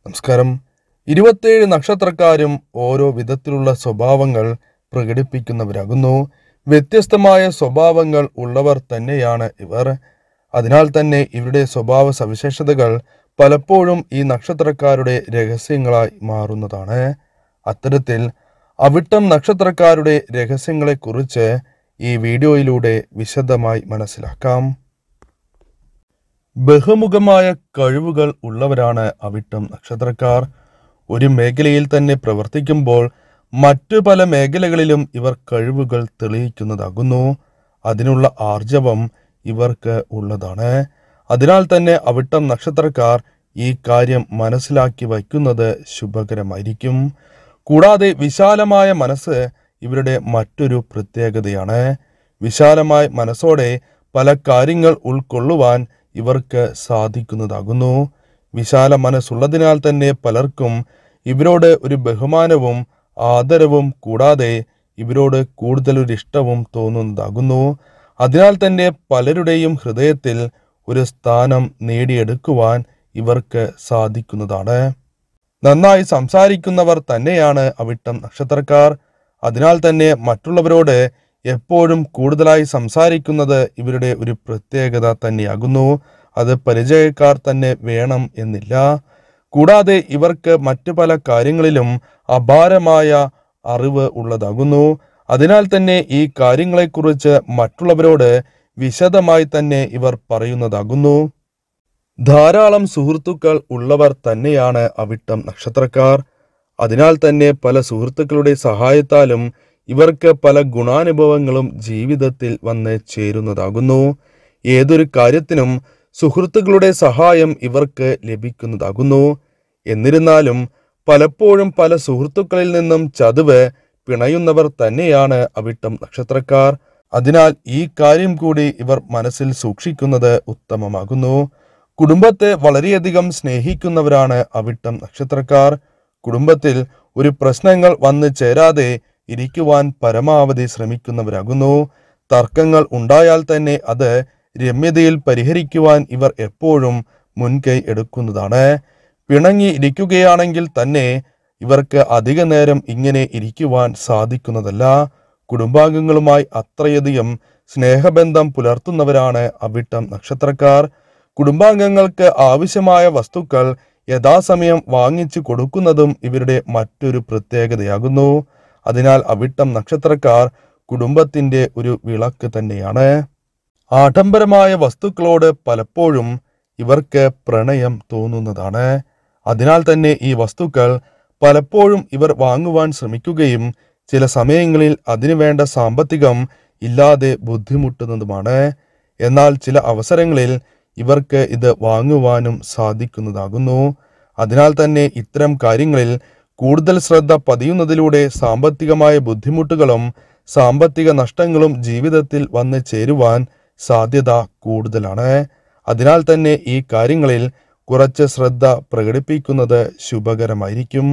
നമസ്കാരം ഇരുപത്തേഴ് നക്ഷത്രക്കാരും ഓരോ വിധത്തിലുള്ള സ്വഭാവങ്ങൾ പ്രകടിപ്പിക്കുന്നവരാകുന്നു വ്യത്യസ്തമായ സ്വഭാവങ്ങൾ ഉള്ളവർ തന്നെയാണ് ഇവർ അതിനാൽ തന്നെ ഇവരുടെ സ്വഭാവ സവിശേഷതകൾ പലപ്പോഴും ഈ നക്ഷത്രക്കാരുടെ രഹസ്യങ്ങളായി മാറുന്നതാണ് അത്തരത്തിൽ അവിട്ടം നക്ഷത്രക്കാരുടെ രഹസ്യങ്ങളെക്കുറിച്ച് ഈ വീഡിയോയിലൂടെ വിശദമായി മനസ്സിലാക്കാം ബഹുമുഖമായ കഴിവുകൾ ഉള്ളവരാണ് അവിട്ടം നക്ഷത്രക്കാർ ഒരു മേഖലയിൽ തന്നെ പ്രവർത്തിക്കുമ്പോൾ മറ്റു പല മേഖലകളിലും ഇവർ കഴിവുകൾ തെളിയിക്കുന്നതാകുന്നു അതിനുള്ള ആർജവം ഇവർക്ക് ഉള്ളതാണ് അതിനാൽ തന്നെ അവിട്ടം നക്ഷത്രക്കാർ ഈ കാര്യം മനസ്സിലാക്കി വയ്ക്കുന്നത് ശുഭകരമായിരിക്കും കൂടാതെ വിശാലമായ മനസ്സ് ഇവരുടെ മറ്റൊരു പ്രത്യേകതയാണ് വിശാലമായ മനസ്സോടെ പല കാര്യങ്ങൾ ഉൾക്കൊള്ളുവാൻ ഇവർക്ക് സാധിക്കുന്നതാകുന്നു വിശാല മനസ്സുള്ളതിനാൽ തന്നെ പലർക്കും ഇവരോട് ഒരു ബഹുമാനവും ആദരവും കൂടാതെ ഇവരോട് കൂടുതലൊരു ഇഷ്ടവും തോന്നുന്നതാകുന്നു അതിനാൽ തന്നെ പലരുടെയും ഹൃദയത്തിൽ ഒരു സ്ഥാനം നേടിയെടുക്കുവാൻ ഇവർക്ക് സാധിക്കുന്നതാണ് നന്നായി സംസാരിക്കുന്നവർ തന്നെയാണ് അവിട്ടം നക്ഷത്രക്കാർ അതിനാൽ തന്നെ മറ്റുള്ളവരോട് എപ്പോഴും കൂടുതലായി സംസാരിക്കുന്നത് ഇവരുടെ ഒരു പ്രത്യേകത തന്നെയാകുന്നു അത് പരിചയക്കാർ തന്നെ വേണം എന്നില്ല കൂടാതെ ഇവർക്ക് മറ്റു പല കാര്യങ്ങളിലും അപാരമായ അറിവ് ഉള്ളതാകുന്നു അതിനാൽ തന്നെ ഈ കാര്യങ്ങളെക്കുറിച്ച് മറ്റുള്ളവരോട് വിശദമായി തന്നെ ഇവർ പറയുന്നതാകുന്നു ധാരാളം സുഹൃത്തുക്കൾ ഉള്ളവർ തന്നെയാണ് അവിട്ടം നക്ഷത്രക്കാർ അതിനാൽ തന്നെ പല സുഹൃത്തുക്കളുടെ സഹായത്താലും ഇവർക്ക് പല ഗുണാനുഭവങ്ങളും ജീവിതത്തിൽ വന്ന് ചേരുന്നതാകുന്നു ഏതൊരു കാര്യത്തിനും സുഹൃത്തുക്കളുടെ സഹായം ഇവർക്ക് ലഭിക്കുന്നതാകുന്നു എന്നിരുന്നാലും പലപ്പോഴും പല സുഹൃത്തുക്കളിൽ നിന്നും ചതുവ് പിണയുന്നവർ തന്നെയാണ് അവിട്ടം നക്ഷത്രക്കാർ അതിനാൽ ഈ കാര്യം കൂടി ഇവർ മനസ്സിൽ സൂക്ഷിക്കുന്നത് ഉത്തമമാകുന്നു കുടുംബത്തെ വളരെയധികം സ്നേഹിക്കുന്നവരാണ് അവിട്ടം നക്ഷത്രക്കാർ കുടുംബത്തിൽ ഒരു പ്രശ്നങ്ങൾ വന്നു ചേരാതെ ഇരിക്കുവാൻ പരമാവധി ശ്രമിക്കുന്നവരാകുന്നു തർക്കങ്ങൾ ഉണ്ടായാൽ തന്നെ അത് രമ്യതയിൽ പരിഹരിക്കുവാൻ ഇവർ എപ്പോഴും മുൻകൈ എടുക്കുന്നതാണ് പിണങ്ങി ഇരിക്കുകയാണെങ്കിൽ തന്നെ ഇവർക്ക് അധിക നേരം ഇങ്ങനെ ഇരിക്കുവാൻ സാധിക്കുന്നതല്ല കുടുംബാംഗങ്ങളുമായി അത്രയധികം സ്നേഹബന്ധം പുലർത്തുന്നവരാണ് അവിട്ടം നക്ഷത്രക്കാർ കുടുംബാംഗങ്ങൾക്ക് ആവശ്യമായ വസ്തുക്കൾ യഥാസമയം വാങ്ങിച്ചു കൊടുക്കുന്നതും ഇവരുടെ മറ്റൊരു പ്രത്യേകതയാകുന്നു അതിനാൽ അവിട്ടം നക്ഷത്രക്കാർ കുടുംബത്തിന്റെ ഒരു വിളക്ക് തന്നെയാണ് ആഡംബരമായ വസ്തുക്കളോട് പലപ്പോഴും ഇവർക്ക് പ്രണയം തോന്നുന്നതാണ് അതിനാൽ തന്നെ ഈ വസ്തുക്കൾ പലപ്പോഴും ഇവർ വാങ്ങുവാൻ ശ്രമിക്കുകയും ചില സമയങ്ങളിൽ അതിനുവേണ്ട സാമ്പത്തികം ഇല്ലാതെ ബുദ്ധിമുട്ടുന്നതുമാണ് എന്നാൽ ചില അവസരങ്ങളിൽ ഇവർക്ക് ഇത് വാങ്ങുവാനും സാധിക്കുന്നതാകുന്നു അതിനാൽ തന്നെ ഇത്തരം കാര്യങ്ങളിൽ കൂടുതൽ ശ്രദ്ധ പതിയുന്നതിലൂടെ സാമ്പത്തികമായ ബുദ്ധിമുട്ടുകളും സാമ്പത്തിക നഷ്ടങ്ങളും ജീവിതത്തിൽ വന്ന് ചേരുവാൻ സാധ്യത കൂടുതലാണ് അതിനാൽ തന്നെ ഈ കാര്യങ്ങളിൽ കുറച്ച് ശ്രദ്ധ പ്രകടിപ്പിക്കുന്നത് ശുഭകരമായിരിക്കും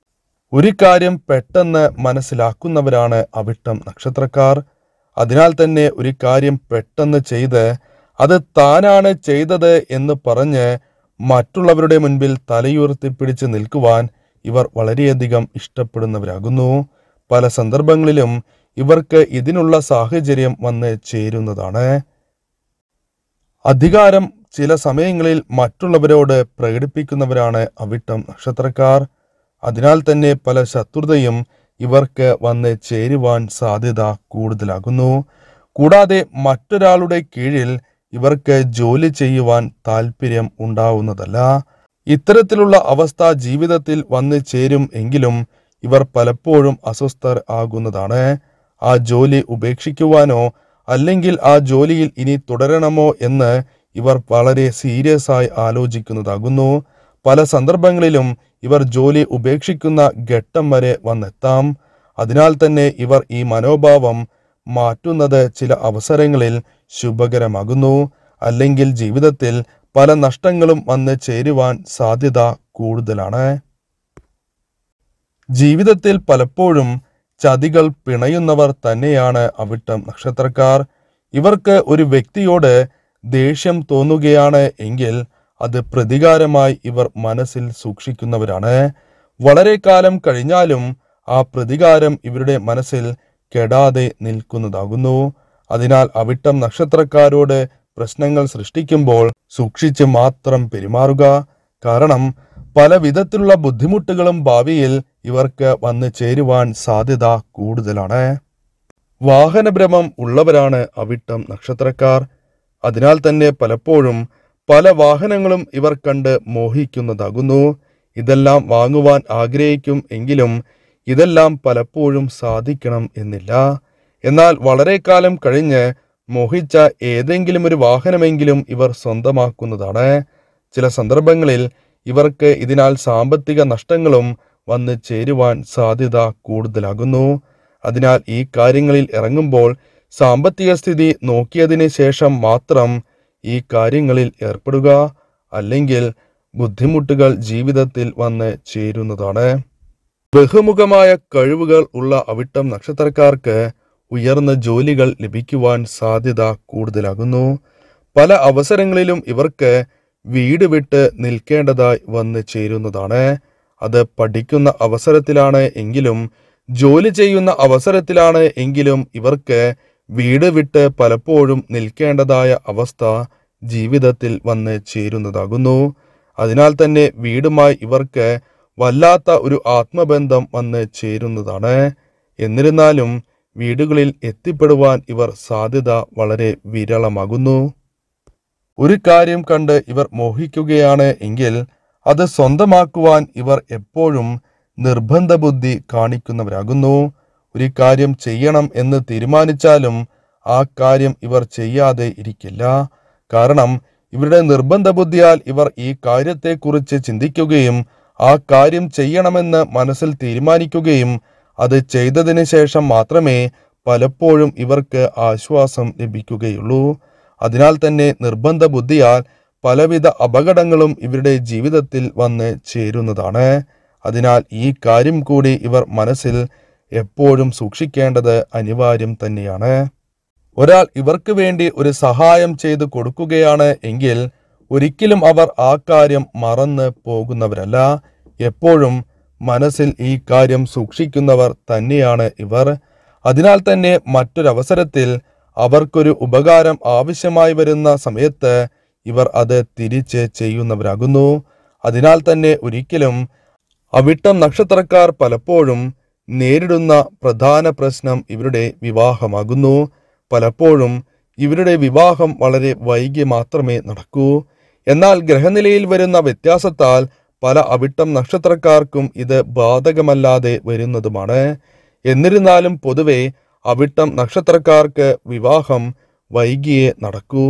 ഒരു കാര്യം പെട്ടെന്ന് മനസ്സിലാക്കുന്നവരാണ് അവിട്ടം നക്ഷത്രക്കാർ അതിനാൽ തന്നെ ഒരു കാര്യം പെട്ടെന്ന് ചെയ്ത് അത് താനാണ് ചെയ്തത് എന്ന് പറഞ്ഞ് മറ്റുള്ളവരുടെ മുൻപിൽ തലയുയർത്തി പിടിച്ച് നിൽക്കുവാൻ ഇവർ വളരെയധികം ഇഷ്ടപ്പെടുന്നവരാകുന്നു പല സന്ദർഭങ്ങളിലും ഇവർക്ക് ഇതിനുള്ള സാഹചര്യം വന്ന് ചേരുന്നതാണ് അധികാരം ചില സമയങ്ങളിൽ മറ്റുള്ളവരോട് പ്രകടിപ്പിക്കുന്നവരാണ് അവിട്ടം നക്ഷത്രക്കാർ അതിനാൽ തന്നെ പല ശത്രുതയും ഇവർക്ക് വന്ന് ചേരുവാൻ സാധ്യത കൂടുതലാകുന്നു കൂടാതെ മറ്റൊരാളുടെ കീഴിൽ ഇവർക്ക് ജോലി ചെയ്യുവാൻ താല്പര്യം ഉണ്ടാവുന്നതല്ല ഇത്തരത്തിലുള്ള അവസ്ഥ ജീവിതത്തിൽ വന്നു ചേരും എങ്കിലും ഇവർ പലപ്പോഴും അസ്വസ്ഥർ ആകുന്നതാണ് ആ ജോലി ഉപേക്ഷിക്കുവാനോ അല്ലെങ്കിൽ ആ ജോലിയിൽ ഇനി തുടരണമോ എന്ന് ഇവർ വളരെ സീരിയസ് ആയി ആലോചിക്കുന്നതാകുന്നു പല സന്ദർഭങ്ങളിലും ഇവർ ജോലി ഉപേക്ഷിക്കുന്ന ഘട്ടം വരെ വന്നെത്താം അതിനാൽ തന്നെ ഇവർ ഈ മനോഭാവം മാറ്റുന്നത് ചില അവസരങ്ങളിൽ ശുഭകരമാകുന്നു അല്ലെങ്കിൽ ജീവിതത്തിൽ പല നഷ്ടങ്ങളും വന്ന് ചേരുവാൻ സാധ്യത കൂടുതലാണ് ജീവിതത്തിൽ പലപ്പോഴും ചതികൾ പിണയുന്നവർ തന്നെയാണ് അവിട്ടം നക്ഷത്രക്കാർ ഇവർക്ക് ഒരു വ്യക്തിയോട് ദേഷ്യം തോന്നുകയാണ് എങ്കിൽ അത് പ്രതികാരമായി ഇവർ മനസ്സിൽ സൂക്ഷിക്കുന്നവരാണ് വളരെ കാലം കഴിഞ്ഞാലും ആ പ്രതികാരം ഇവരുടെ മനസ്സിൽ കെടാതെ നിൽക്കുന്നതാകുന്നു അതിനാൽ അവിട്ടം നക്ഷത്രക്കാരോട് പ്രശ്നങ്ങൾ സൃഷ്ടിക്കുമ്പോൾ സൂക്ഷിച്ച് മാത്രം പെരുമാറുക കാരണം പല വിധത്തിലുള്ള ബുദ്ധിമുട്ടുകളും ഭാവിയിൽ ഇവർക്ക് വന്നു ചേരുവാൻ സാധ്യത കൂടുതലാണ് വാഹനഭ്രമം ഉള്ളവരാണ് അവിട്ടം നക്ഷത്രക്കാർ അതിനാൽ തന്നെ പലപ്പോഴും പല വാഹനങ്ങളും ഇവർ കണ്ട് മോഹിക്കുന്നതാകുന്നു ഇതെല്ലാം വാങ്ങുവാൻ ആഗ്രഹിക്കും എങ്കിലും ഇതെല്ലാം പലപ്പോഴും സാധിക്കണം എന്നില്ല എന്നാൽ വളരെ കാലം കഴിഞ്ഞ് മോഹിച്ച ഏതെങ്കിലും ഒരു വാഹനമെങ്കിലും ഇവർ സ്വന്തമാക്കുന്നതാണ് ചില സന്ദർഭങ്ങളിൽ ഇവർക്ക് ഇതിനാൽ സാമ്പത്തിക നഷ്ടങ്ങളും വന്ന് ചേരുവാൻ സാധ്യത കൂടുതലാകുന്നു അതിനാൽ ഈ കാര്യങ്ങളിൽ ഇറങ്ങുമ്പോൾ സാമ്പത്തിക സ്ഥിതി നോക്കിയതിന് ശേഷം മാത്രം ഈ കാര്യങ്ങളിൽ ഏർപ്പെടുക അല്ലെങ്കിൽ ബുദ്ധിമുട്ടുകൾ ജീവിതത്തിൽ വന്ന് ചേരുന്നതാണ് ബഹുമുഖമായ കഴിവുകൾ ഉള്ള അവിട്ടം നക്ഷത്രക്കാർക്ക് ഉയർന്ന ജോലികൾ ലഭിക്കുവാൻ സാധ്യത കൂടുതലാകുന്നു പല അവസരങ്ങളിലും ഇവർക്ക് വീട് വിട്ട് നിൽക്കേണ്ടതായി വന്ന് ചേരുന്നതാണ് അത് പഠിക്കുന്ന അവസരത്തിലാണ് എങ്കിലും ജോലി ചെയ്യുന്ന അവസരത്തിലാണ് എങ്കിലും ഇവർക്ക് വീട് വിട്ട് പലപ്പോഴും നിൽക്കേണ്ടതായ അവസ്ഥ ജീവിതത്തിൽ വന്ന് ചേരുന്നതാകുന്നു അതിനാൽ തന്നെ വീടുമായി ഇവർക്ക് വല്ലാത്ത ഒരു ആത്മബന്ധം വന്ന് ചേരുന്നതാണ് എന്നിരുന്നാലും വീടുകളിൽ എത്തിപ്പെടുവാൻ ഇവർ സാധ്യത വളരെ വിരളമാകുന്നു ഒരു കാര്യം കണ്ട് ഇവർ മോഹിക്കുകയാണ് എങ്കിൽ അത് സ്വന്തമാക്കുവാൻ ഇവർ എപ്പോഴും നിർബന്ധ ബുദ്ധി കാണിക്കുന്നവരാകുന്നു ഒരു കാര്യം ചെയ്യണം എന്ന് തീരുമാനിച്ചാലും ആ കാര്യം ഇവർ ചെയ്യാതെ ഇരിക്കില്ല കാരണം ഇവരുടെ നിർബന്ധ ബുദ്ധിയാൽ ഇവർ ഈ കാര്യത്തെക്കുറിച്ച് ചിന്തിക്കുകയും ആ കാര്യം ചെയ്യണമെന്ന് മനസ്സിൽ തീരുമാനിക്കുകയും അത് ചെയ്തതിന് ശേഷം മാത്രമേ പലപ്പോഴും ഇവർക്ക് ആശ്വാസം ലഭിക്കുകയുള്ളൂ അതിനാൽ തന്നെ നിർബന്ധ ബുദ്ധിയാൽ പലവിധ അപകടങ്ങളും ഇവരുടെ ജീവിതത്തിൽ വന്ന് ചേരുന്നതാണ് അതിനാൽ ഈ കാര്യം കൂടി ഇവർ മനസ്സിൽ എപ്പോഴും സൂക്ഷിക്കേണ്ടത് അനിവാര്യം തന്നെയാണ് ഒരാൾ ഇവർക്ക് വേണ്ടി ഒരു സഹായം ചെയ്തു കൊടുക്കുകയാണ് എങ്കിൽ ഒരിക്കലും അവർ ആ കാര്യം മറന്ന് പോകുന്നവരല്ല എപ്പോഴും മനസ്സിൽ ഈ കാര്യം സൂക്ഷിക്കുന്നവർ തന്നെയാണ് ഇവർ അതിനാൽ തന്നെ മറ്റൊരവസരത്തിൽ അവർക്കൊരു ഉപകാരം ആവശ്യമായി വരുന്ന സമയത്ത് ഇവർ അത് തിരിച്ച് ചെയ്യുന്നവരാകുന്നു അതിനാൽ തന്നെ ഒരിക്കലും അവിട്ടം നക്ഷത്രക്കാർ പലപ്പോഴും നേരിടുന്ന പ്രധാന പ്രശ്നം ഇവരുടെ വിവാഹമാകുന്നു പലപ്പോഴും ഇവരുടെ വിവാഹം വളരെ വൈകി മാത്രമേ നടക്കൂ എന്നാൽ ഗ്രഹനിലയിൽ വരുന്ന വ്യത്യാസത്താൽ പല അവിട്ടം നക്ഷത്രക്കാർക്കും ഇത് ബാധകമല്ലാതെ വരുന്നതുമാണ് എന്നിരുന്നാലും പൊതുവെ അവിട്ടം നക്ഷത്രക്കാർക്ക് വിവാഹം വൈകിയേ നടക്കൂ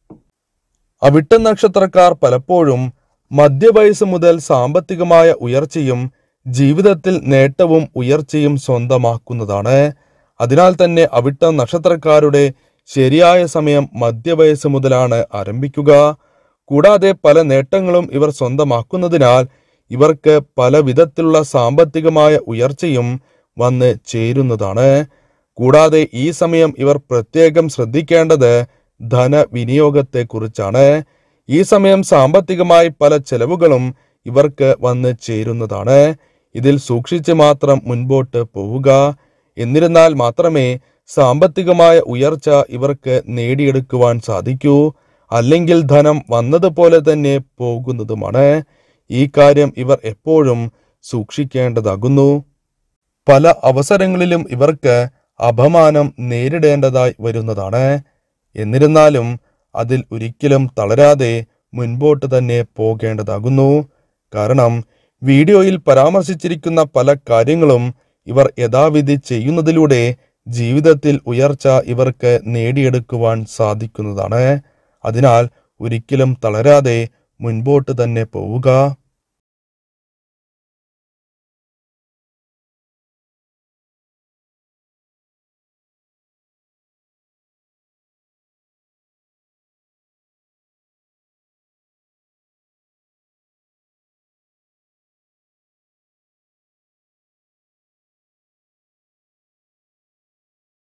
അവിട്ടം നക്ഷത്രക്കാർ പലപ്പോഴും മധ്യവയസ്സ് മുതൽ സാമ്പത്തികമായ ഉയർച്ചയും ജീവിതത്തിൽ നേട്ടവും ഉയർച്ചയും സ്വന്തമാക്കുന്നതാണ് അതിനാൽ തന്നെ അവിട്ടം നക്ഷത്രക്കാരുടെ ശരിയായ സമയം മധ്യവയസ്സ് മുതലാണ് ആരംഭിക്കുക കൂടാതെ പല നേട്ടങ്ങളും ഇവർ സ്വന്തമാക്കുന്നതിനാൽ ഇവർക്ക് പല വിധത്തിലുള്ള സാമ്പത്തികമായ ഉയർച്ചയും വന്ന് ചേരുന്നതാണ് കൂടാതെ ഈ സമയം ഇവർ പ്രത്യേകം ശ്രദ്ധിക്കേണ്ടത് ധനവിനിയോഗത്തെക്കുറിച്ചാണ് ഈ സമയം സാമ്പത്തികമായി പല ചെലവുകളും ഇവർക്ക് വന്ന് ചേരുന്നതാണ് ഇതിൽ സൂക്ഷിച്ച് മാത്രം മുൻപോട്ട് പോവുക എന്നിരുന്നാൽ മാത്രമേ സാമ്പത്തികമായ ഉയർച്ച ഇവർക്ക് നേടിയെടുക്കുവാൻ സാധിക്കൂ അല്ലെങ്കിൽ ധനം വന്നതുപോലെ തന്നെ പോകുന്നതുമാണ് ഈ കാര്യം ഇവർ എപ്പോഴും സൂക്ഷിക്കേണ്ടതാകുന്നു പല അവസരങ്ങളിലും ഇവർക്ക് അപമാനം നേരിടേണ്ടതായി വരുന്നതാണ് എന്നിരുന്നാലും അതിൽ ഒരിക്കലും തളരാതെ മുൻപോട്ട് തന്നെ പോകേണ്ടതാകുന്നു കാരണം വീഡിയോയിൽ പരാമർശിച്ചിരിക്കുന്ന പല കാര്യങ്ങളും ഇവർ യഥാവിധി ചെയ്യുന്നതിലൂടെ ജീവിതത്തിൽ ഉയർച്ച ഇവർക്ക് നേടിയെടുക്കുവാൻ സാധിക്കുന്നതാണ് അതിനാൽ ഒരിക്കലും തളരാതെ മുൻപോട്ട് തന്നെ പോവുക